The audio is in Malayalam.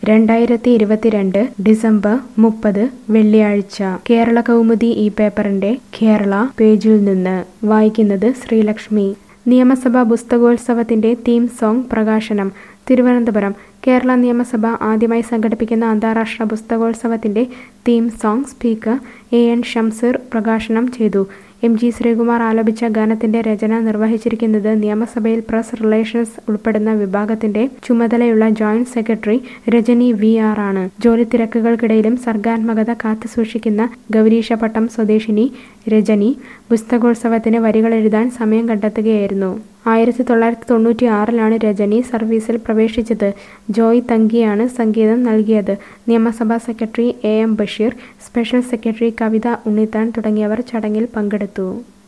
രണ്ടായിരത്തി ഇരുപത്തിരണ്ട് ഡിസംബർ മുപ്പത് വെള്ളിയാഴ്ച കേരള കൗമുദി ഈ പേപ്പറിന്റെ കേരള പേജിൽ നിന്ന് വായിക്കുന്നത് ശ്രീലക്ഷ്മി നിയമസഭാ പുസ്തകോത്സവത്തിന്റെ തീം സോങ് പ്രകാശനം തിരുവനന്തപുരം കേരള നിയമസഭ ആദ്യമായി സംഘടിപ്പിക്കുന്ന അന്താരാഷ്ട്ര പുസ്തകോത്സവത്തിന്റെ theme song speaker A N Shamseer പ്രകാശനം ചെയ്തു എം ജി ശ്രീകുമാർ ആലപിച്ച ഗാനത്തിന്റെ രചന നിർവഹിച്ചിരിക്കുന്നത് നിയമസഭയിൽ പ്രസ് റിലേഷൻസ് ഉൾപ്പെടുന്ന വിഭാഗത്തിന്റെ ചുമതലയുള്ള joint secretary Rajani V R ആണ് ജോലി തിരക്കുകൾക്കിടയിലും സർഗാത്മകത കാത്തുസൂക്ഷിക്കുന്ന ഗൗരീശപട്ടം സ്വദേശിനി രജനി പുസ്തകോത്സവത്തിന് വരികൾ എഴുതാൻ സമയം കണ്ടെത്തുകയായിരുന്നു ആയിരത്തി തൊള്ളായിരത്തി തൊണ്ണൂറ്റി ആറിലാണ് രജനി സർവീസിൽ പ്രവേശിച്ചത് ജോയ് തങ്കിയാണ് സംഗീതം നൽകിയത് നിയമസഭാ secretary A M Basheer special secretary Kavitha Unnithan തുടങ്ങിയവർ ചടങ്ങിൽ പങ്കെടുത്തു